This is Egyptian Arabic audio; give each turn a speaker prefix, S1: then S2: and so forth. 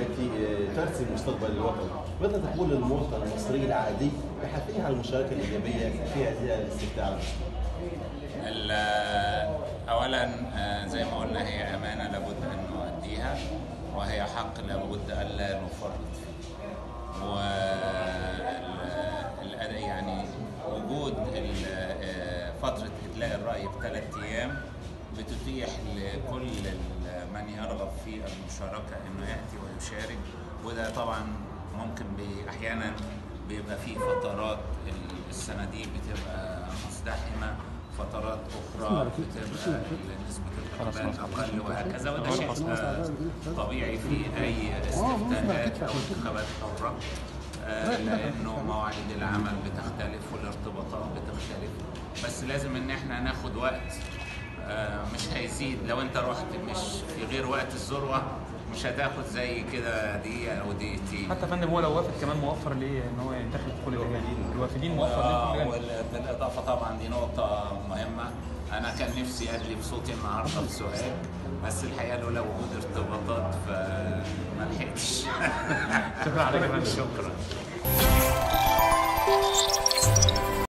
S1: التي ترسم مستقبل الوطن ماذا تقول للمواطن المصري العادي بحثه على المشاركه الايجابيه في هذه الاستفتاء
S2: ال- اولا آه، زي ما قلنا هي امانه لابد ان نؤديها وهي حق لابد الا نفرط فيه وال- يعني وجود ال- آه، فتره ادلاء الراي بثلاث ايام بتتيح لكل ال- من يرغب في المشاركه انه ياتي ويشارك وده طبعا ممكن بي- احيانا بيبقى فيه فترات ال- الصناديق بتبقى مزدحمه فترات اخرى بتبقى نسبه الاقبال اقل وهكذا وده شيء آه، طبيعي في اي استفتاءات او انتخابات حره آه، لانه مواعيد العمل بتختلف والارتباطات بتختلف بس لازم ان احنا ناخد وقت آه، مش هيزيد لو انت رحت مش في غير وقت الذروه مش هتاخد زي كده دقيقه او دقيقتين
S3: حتى يا فندم هو لو وافد كمان موفر ليه ان هو ينتخب في كل اللجان الوافدين موفر ليه في كل اللجان
S2: وبالاضافه طبعا دي نقطه مهمه انا كان نفسي ادلي بصوتي النهارده في سؤال بس الحقيقه لولا وجود ارتباطات فما لحقتش
S3: شكرا عليك يا فندم
S2: شكرا